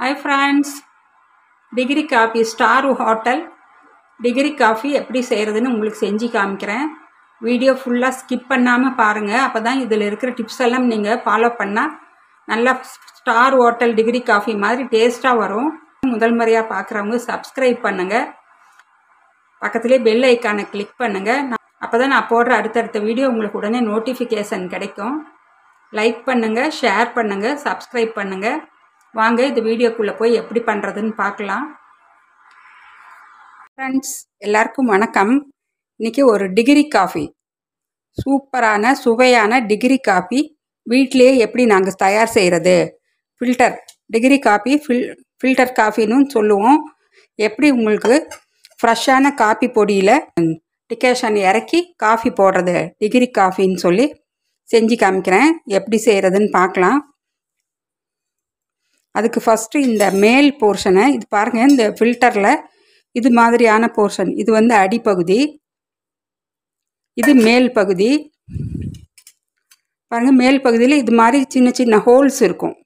hi friends degree coffee star hotel degree coffee எப்படி செய்கிறதுன்னு உங்களுக்கு செஞ்சு காமிக்கிறேன் வீடியோ ஃபுல்லாக ஸ்கிப் பண்ணாமல் பாருங்கள் அப்போ தான் இதில் இருக்கிற டிப்ஸ் எல்லாம் நீங்கள் ஃபாலோ பண்ணால் நல்லா ஸ்டார் ஹோட்டல் டிகிரி காஃபி மாதிரி டேஸ்ட்டாக வரும் முதல் முறையாக பார்க்குறவங்க சப்ஸ்கிரைப் பண்ணுங்கள் பக்கத்துலேயே பெல் ஐக்கானை கிளிக் பண்ணுங்கள் அப்போ தான் நான் போடுற அடுத்தடுத்த வீடியோ உங்களுக்கு உடனே நோட்டிஃபிகேஷன் கிடைக்கும் லைக் பண்ணுங்கள் ஷேர் பண்ணுங்கள் சப்ஸ்கிரைப் பண்ணுங்கள் வாங்க இந்த வீடியோக்குள்ளே போய் எப்படி பண்ணுறதுன்னு பார்க்கலாம் ஃப்ரெண்ட்ஸ் எல்லாருக்கும் வணக்கம் இன்றைக்கி ஒரு டிகிரி காஃபி சூப்பரான சுவையான டிகிரி காஃபி வீட்டிலேயே எப்படி நாங்கள் தயார் செய்கிறது ஃபில்டர் டிகிரி காஃபி ஃபில் ஃபில்டர் காஃபின்னு சொல்லுவோம் எப்படி உங்களுக்கு ஃப்ரெஷ்ஷான காஃபி பொடியில் டிகேஷன் இறக்கி காஃபி போடுறது டிகிரி காஃபின்னு சொல்லி செஞ்சு காமிக்கிறேன் எப்படி செய்கிறதுன்னு பார்க்கலாம் அதுக்கு ஃபஸ்ட்டு இந்த மேல் போர்ஷனை இது பாருங்கள் இந்த ஃபில்டரில் இது மாதிரியான போர்ஷன் இது வந்து அடிப்பகுதி இது மேல் பகுதி பாருங்கள் மேல் பகுதியில் இது மாதிரி சின்ன சின்ன ஹோல்ஸ் இருக்கும்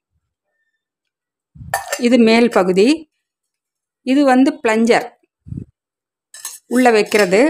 இது மேல் பகுதி இது வந்து பிளஞ்சர் உள்ளே வைக்கிறது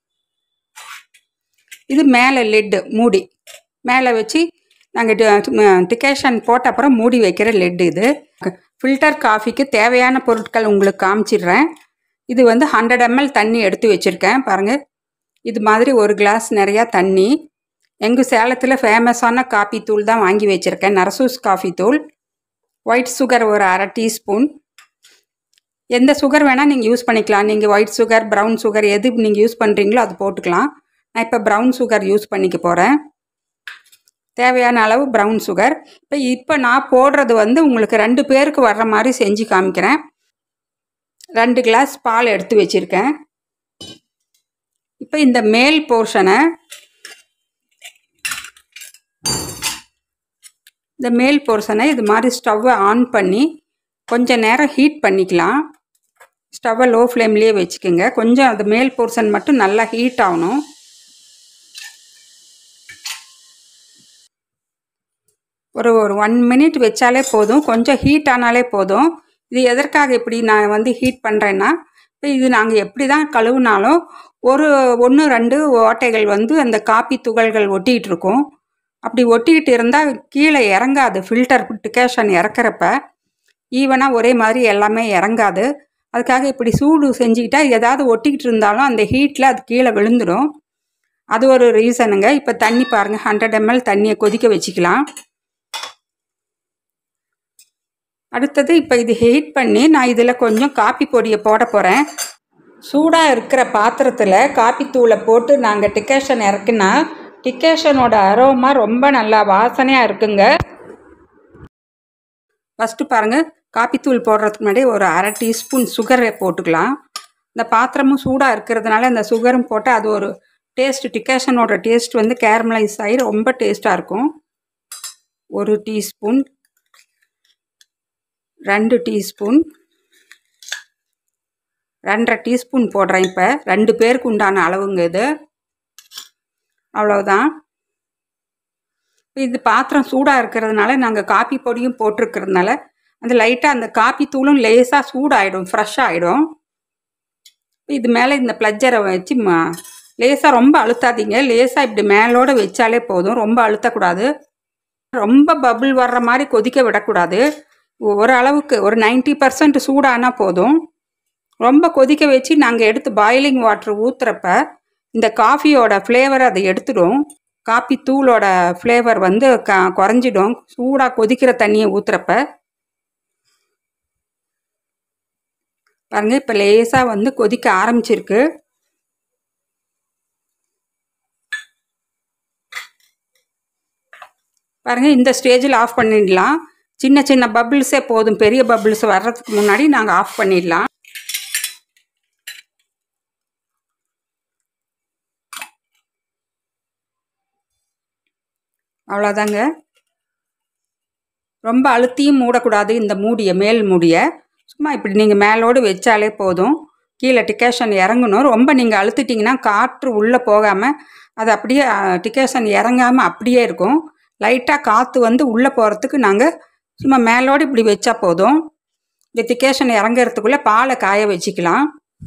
இது மேலே லெட்டு மூடி மேலே வச்சு நாங்கள் டிகேஷன் போட்ட அப்புறம் மூடி வைக்கிற லெட் இது ஃபில்டர் காஃபிக்கு தேவையான பொருட்கள் உங்களுக்கு காமிச்சிடுறேன் இது வந்து ஹண்ட்ரட் எம்எல் தண்ணி எடுத்து வச்சுருக்கேன் பாருங்கள் இது மாதிரி ஒரு கிளாஸ் நிறையா தண்ணி எங்கள் சேலத்தில் ஃபேமஸான காஃபி தூள் தான் வாங்கி வச்சுருக்கேன் நரசூஸ் காஃபி தூள் ஒயிட் சுகர் ஒரு அரை டீஸ்பூன் எந்த சுகர் வேணால் நீங்கள் யூஸ் பண்ணிக்கலாம் நீங்கள் ஒயிட் சுகர் ப்ரௌன் சுகர் எது நீங்கள் யூஸ் பண்ணுறீங்களோ அது போட்டுக்கலாம் நான் இப்போ ப்ரௌன் சுகர் யூஸ் பண்ணிக்க போகிறேன் தேவையான அளவு ப்ரௌன் சுகர் இப்போ இப்போ நான் போடுறது வந்து உங்களுக்கு ரெண்டு பேருக்கு வர்ற மாதிரி செஞ்சு காமிக்கிறேன் ரெண்டு கிளாஸ் பால் எடுத்து வச்சுருக்கேன் இப்போ இந்த மேல் போர்ஷனை இந்த மேல் போர்ஷனை இது மாதிரி ஸ்டவ்வை ஆன் பண்ணி கொஞ்சம் நேரம் ஹீட் பண்ணிக்கலாம் ஸ்டவ்வை லோ ஃப்ளேம்லேயே வச்சுக்கோங்க கொஞ்சம் அந்த மேல் போர்ஷன் மட்டும் நல்லா ஹீட் ஆகணும் ஒரு ஒரு ஒன் மினிட் வச்சாலே போதும் கொஞ்சம் ஹீட் ஆனாலே போதும் இது எதற்காக இப்படி நான் வந்து ஹீட் பண்ணுறேன்னா இப்போ இது நாங்கள் எப்படி தான் கழுவுனாலும் ஒரு ஒன்று ரெண்டு ஓட்டைகள் வந்து அந்த காப்பி துகள்கள் ஒட்டிகிட்டு இருக்கும் அப்படி ஒட்டிக்கிட்டு இருந்தால் கீழே இறங்காது ஃபில்டர் டிகேஷன் இறக்குறப்ப ஈவனாக ஒரே மாதிரி எல்லாமே இறங்காது அதுக்காக இப்படி சூடு செஞ்சுக்கிட்டா ஏதாவது ஒட்டிக்கிட்டு இருந்தாலும் அந்த ஹீட்டில் அது கீழே விழுந்துடும் அது ஒரு ரீசனுங்க இப்போ தண்ணி பாருங்கள் ஹண்ட்ரட் எம்எல் தண்ணியை கொதிக்க வச்சுக்கலாம் அடுத்தது இப்போ இது ஹீட் பண்ணி நான் இதில் கொஞ்சம் காப்பி பொடியை போட போகிறேன் சூடாக இருக்கிற பாத்திரத்தில் காப்பி தூளை போட்டு நாங்கள் டிகேஷன் இறக்குனா டிகேஷனோட அரோமா ரொம்ப நல்லா வாசனையாக இருக்குங்க ஃபஸ்ட்டு பாருங்கள் காப்பித்தூள் போடுறதுக்கு முன்னாடி ஒரு அரை டீஸ்பூன் சுகரை போட்டுக்கலாம் இந்த பாத்திரமும் சூடாக இருக்கிறதுனால இந்த சுகரும் போட்டு அது ஒரு டேஸ்ட் டிகேஷனோட டேஸ்ட் வந்து கேரமலைஸ் ஆகி ரொம்ப டேஸ்ட்டாக இருக்கும் ஒரு டீஸ்பூன் ரெண்டு டீஸ்பூன் ரெண்டரை டீஸ்பூன் போடுறேன் இப்போ ரெண்டு பேருக்கு உண்டான அளவுங்க இது அவ்வளோதான் இது பாத்திரம் சூடாக இருக்கிறதுனால நாங்கள் காப்பி பொடியும் போட்டிருக்கிறதுனால அந்த லைட்டாக அந்த காப்பி தூளும் லேசாக சூடாகிடும் ஃப்ரெஷ்ஷாக ஆகிடும் இது மேலே இந்த ப்ளஜரை வச்சு மா லேசாக ரொம்ப அழுத்தாதீங்க லேசாக இப்படி மேலோடு வச்சாலே போதும் ரொம்ப அழுத்தக்கூடாது ரொம்ப பபுள் வர்ற மாதிரி கொதிக்க விடக்கூடாது ஒரு அளவுக்கு ஒரு நைன்ட்டி பர்சன்ட் சூடானால் போதும் ரொம்ப கொதிக்க வச்சு நாங்கள் எடுத்து பாயிலிங் வாட்ரு ஊற்றுறப்ப இந்த காஃபியோட ஃப்ளேவர் அதை எடுத்துடும் காப்பி தூளோட ஃப்ளேவர் வந்து க குறைஞ்சிடும் சூடாக கொதிக்கிற தண்ணியை ஊற்றுறப்ப பாருங்க இப்போ லேசாக வந்து கொதிக்க ஆரம்பிச்சிருக்கு பாருங்க இந்த ஸ்டேஜில் ஆஃப் பண்ணிடலாம் சின்ன சின்ன பபிள்ஸே போதும் பெரிய பபிள்ஸ் வர்றதுக்கு முன்னாடி நாங்கள் ஆஃப் பண்ணிடலாம் அவ்வளோதாங்க ரொம்ப அழுத்தியும் மூடக்கூடாது இந்த மூடியை மேல் மூடியை சும்மா இப்படி நீங்கள் மேலோடு வச்சாலே போதும் கீழே டிகேஷன் இறங்கணும் ரொம்ப நீங்கள் அழுத்திட்டிங்கன்னா காற்று உள்ளே போகாமல் அது அப்படியே டிகேஷன் இறங்காமல் அப்படியே இருக்கும் லைட்டாக காற்று வந்து உள்ளே போகிறதுக்கு நாங்கள் சும்மா மேலோடு இப்படி வச்சா போதும் இந்த டிகேஷன் இறங்குறதுக்குள்ளே பாலை காய வச்சுக்கலாம்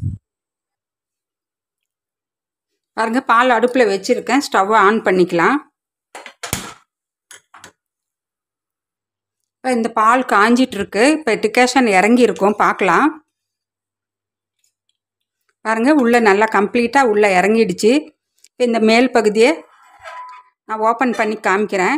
பாருங்க பால் அடுப்பில் வச்சுருக்கேன் ஸ்டவ்வை ஆன் பண்ணிக்கலாம் இப்போ இந்த பால் காஞ்சிட்டு இருக்கு இப்போ டிகேஷன் இறங்கி இருக்கும் பார்க்கலாம் பாருங்க உள்ளே நல்லா கம்ப்ளீட்டாக உள்ளே இறங்கிடுச்சு இப்போ இந்த மேல் பகுதியை நான் ஓப்பன் பண்ணி காமிக்கிறேன்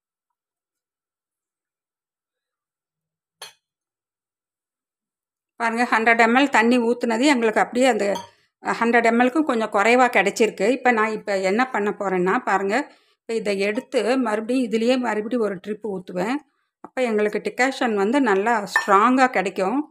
பாருங்கள் ஹண்ட்ரட் எம்எல் தண்ணி ஊற்றுனது எங்களுக்கு அப்படியே அந்த ஹண்ட்ரட் எம்எல்க்கும் கொஞ்சம் குறைவாக கிடச்சிருக்கு இப்போ நான் இப்போ என்ன பண்ண போகிறேன்னா பாருங்கள் இப்போ இதை எடுத்து மறுபடியும் இதுலேயே மறுபடியும் ஒரு ட்ரிப் ஊற்றுவேன் அப்போ எங்களுக்கு டிகாஷன் வந்து நல்லா ஸ்ட்ராங்காக கிடைக்கும்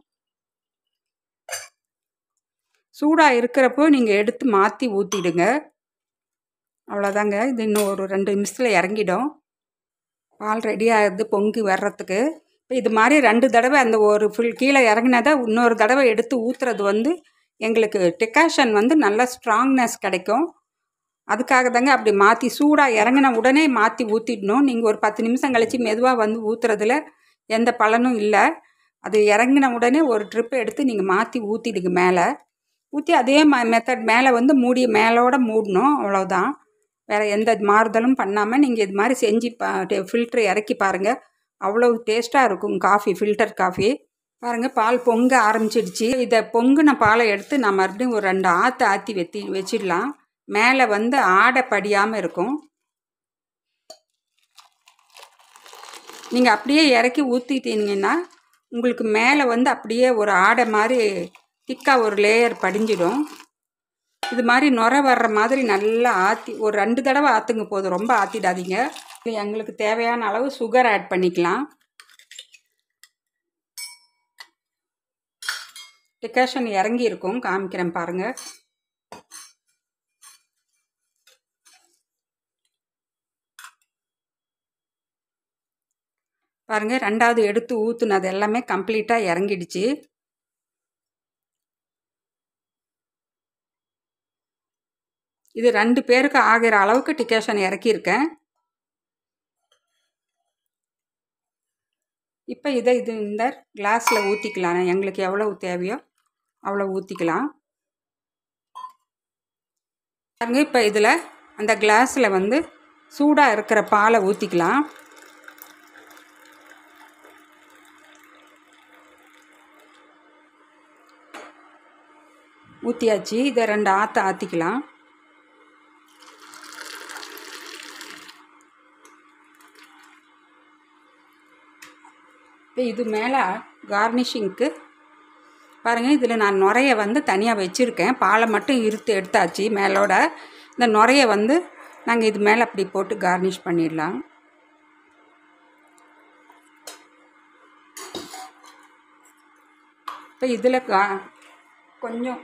சூடாக இருக்கிறப்போ நீங்கள் எடுத்து மாற்றி ஊற்றிடுங்க அவ்வளோதாங்க இது இன்னும் ஒரு ரெண்டு நிமிஷத்தில் இறங்கிடும் பால் ரெடி ஆகுது பொங்கி வர்றதுக்கு இப்போ இது மாதிரி ரெண்டு தடவை அந்த ஒரு ஃபுல் கீழே இறங்கினதை இன்னொரு தடவை எடுத்து ஊற்றுறது வந்து எங்களுக்கு டிகாஷன் வந்து நல்ல ஸ்ட்ராங்னஸ் கிடைக்கும் அதுக்காக தாங்க அப்படி மாற்றி சூடாக இறங்கின உடனே மாற்றி ஊற்றிடணும் நீங்கள் ஒரு பத்து நிமிஷம் கழித்து மெதுவாக வந்து ஊற்றுறதுல எந்த பலனும் இல்லை அது இறங்கின உடனே ஒரு ட்ரிப் எடுத்து நீங்கள் மாற்றி ஊற்றிடுங்க மேலே ஊற்றி அதே ம மெத்தட் மேலே வந்து மூடி மேலோட மூடணும் அவ்வளோதான் வேறு எந்த மாறுதலும் பண்ணாமல் நீங்கள் இது மாதிரி செஞ்சு பா ஃபில்ட்ரு இறக்கி பாருங்கள் அவ்வளோ டேஸ்ட்டாக இருக்கும் காஃபி ஃபில்டர் காஃபி பாருங்கள் பால் பொங்க ஆரம்பிச்சிடுச்சு இதை பொங்குன பாலை எடுத்து நான் மறுபடியும் ஒரு ரெண்டு ஆற்று ஆற்றி வெத்தி வச்சிடலாம் மேலே வந்து ஆடை படியாமல் இருக்கும் நீங்கள் அப்படியே இறக்கி ஊற்றிட்டீங்கன்னா உங்களுக்கு மேலே வந்து அப்படியே ஒரு ஆடை மாதிரி திக்காக ஒரு லேயர் படிஞ்சிடும் இது மாதிரி நுர வர்ற மாதிரி நல்லா ஆற்றி ஒரு ரெண்டு தடவை ஆற்றுங்க போதும் ரொம்ப ஆற்றிடாதீங்க எங்களுக்கு தேவையான அளவு சுகர் ஆட் பண்ணிக்கலாம் டிகாஷன் இறங்கி இருக்கும் காமிக்கிறேன் பாருங்கள் பாருங்கள் ரெண்டாவது எடுத்து ஊற்றுனது எல்லாமே கம்ப்ளீட்டாக இறங்கிடுச்சு இது ரெண்டு பேருக்கு ஆகிற அளவுக்கு டிகேஷன் இறக்கியிருக்கேன் இப்போ இதை இது இந்த கிளாஸில் ஊற்றிக்கலாம் எங்களுக்கு எவ்வளோ தேவையோ அவ்வளோ ஊற்றிக்கலாம் பாருங்க இப்போ இதில் அந்த கிளாஸில் வந்து சூடாக இருக்கிற பாலை ஊற்றிக்கலாம் ஊற்றியாச்சு இதை ரெண்டு ஆற்று ஆற்றிக்கலாம் இப்போ இது மேலே கார்னிஷிங்க்கு பாருங்கள் இதில் நான் நுரைய வந்து தனியாக வச்சுருக்கேன் பாலை மட்டும் இருத்து எடுத்தாச்சு மேலோட இந்த நுரைய வந்து நாங்கள் இது மேலே அப்படி போட்டு கார்னிஷ் பண்ணிடலாம் இப்போ இதில் கா கொஞ்சம்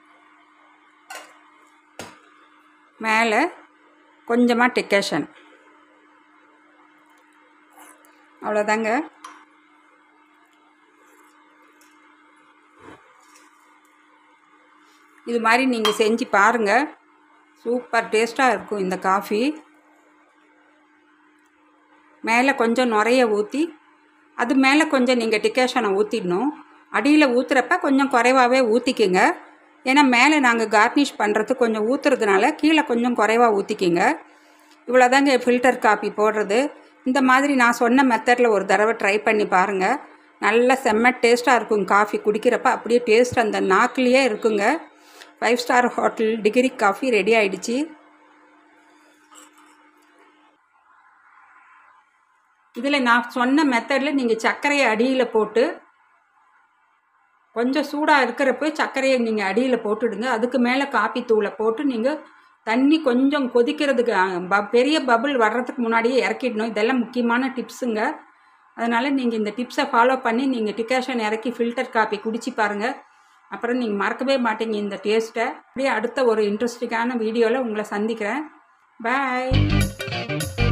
மேலே கொஞ்சமாக டெக்கேஷன் அவ்வளோதாங்க இது மாதிரி நீங்கள் செஞ்சு பாருங்கள் சூப்பர் டேஸ்ட்டாக இருக்கும் இந்த காஃபி மேலே கொஞ்சம் நுரைய ஊற்றி அது மேலே கொஞ்சம் நீங்கள் டிகேஷனை ஊற்றிடணும் அடியில் ஊற்றுறப்ப கொஞ்சம் குறைவாகவே ஊற்றிக்கிங்க ஏன்னா மேலே நாங்கள் கார்னிஷ் பண்ணுறது கொஞ்சம் ஊற்றுறதுனால கீழே கொஞ்சம் குறைவாக ஊற்றிக்கிங்க இவ்வளோதாங்க ஃபில்டர் காஃபி போடுறது இந்த மாதிரி நான் சொன்ன மெத்தடில் ஒரு தடவை ட்ரை பண்ணி பாருங்கள் நல்ல செம்ம டேஸ்ட்டாக இருக்கும் காஃபி குடிக்கிறப்ப அப்படியே டேஸ்ட் அந்த நாக்குலேயே இருக்குங்க five star hotel degree coffee ready ஆயிடுச்சு இதில் நான் சொன்ன மெத்தடில் நீங்கள் சர்க்கரையை அடியில் போட்டு கொஞ்சம் சூடாக இருக்கிறப்ப சர்க்கரையை நீங்கள் அடியில் போட்டுடுங்க அதுக்கு மேலே காப்பி தூளை போட்டு நீங்கள் தண்ணி கொஞ்சம் கொதிக்கிறதுக்கு ப பெரிய பபுள் வர்றதுக்கு முன்னாடியே இறக்கிடணும் இதெல்லாம் முக்கியமான டிப்ஸுங்க அதனால் நீங்கள் இந்த டிப்ஸை ஃபாலோ பண்ணி நீங்கள் டிகாஷன் இறக்கி ஃபில்டர் காப்பி குடிச்சு பாருங்கள் அப்புறம் நீங்கள் மறக்கவே மாட்டீங்க இந்த டேஸ்ட்டை அப்படியே அடுத்த ஒரு இன்ட்ரெஸ்டிங்கான வீடியோவில் உங்களை சந்திக்கிறேன் பாய்